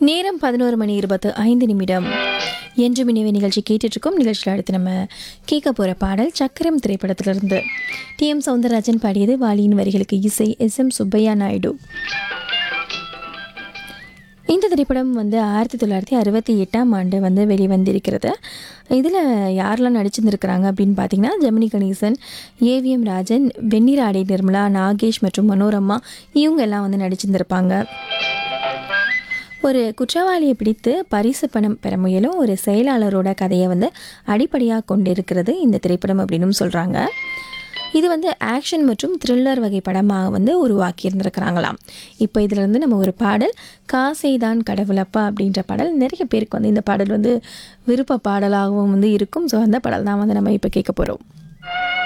நேரம் பதினோரு மணி இருபத்து ஐந்து நிமிடம் என்று மினிவே நிகழ்ச்சி கேட்டுட்ருக்கோம் நிகழ்ச்சியில் அடுத்து நம்ம கேட்க போகிற பாடல் சக்கரம் திரைப்படத்திலிருந்து டி எம் சவுந்தரராஜன் பாடியது வாலியின் வரிகளுக்கு இசை எஸ் எம் சுப்பையா நாயுடு இந்த திரைப்படம் வந்து ஆயிரத்தி தொள்ளாயிரத்தி அறுபத்தி எட்டாம் ஆண்டு வந்து வெளிவந்திருக்கிறது இதில் யாரெல்லாம் நடிச்சிருந்துருக்கிறாங்க அப்படின்னு பார்த்தீங்கன்னா ஜெமினி கணேசன் ஏவிஎம் ராஜன் வெண்ணிராடை நிர்மலா நாகேஷ் மற்றும் மனோரமா இவங்க எல்லாம் வந்து நடிச்சிருந்திருப்பாங்க ஒரு குற்றவாளியை பிடித்து பரிசு பணம் பெற முயலும் ஒரு செயலாளரோட கதையை வந்து அடிப்படையாக கொண்டிருக்கிறது இந்த திரைப்படம் அப்படின்னு சொல்கிறாங்க இது வந்து ஆக்ஷன் மற்றும் த்ரில்லர் வகை படமாக வந்து உருவாக்கி இருந்திருக்கிறாங்களாம் இப்போ இதில் இருந்து நம்ம ஒரு பாடல் காசைதான் கடவுளப்பா அப்படின்ற பாடல் நிறைய பேருக்கு வந்து இந்த பாடல் வந்து விருப்ப பாடலாகவும் வந்து இருக்கும் ஸோ அந்த பாடல் தான் வந்து நம்ம இப்போ கேட்க போகிறோம்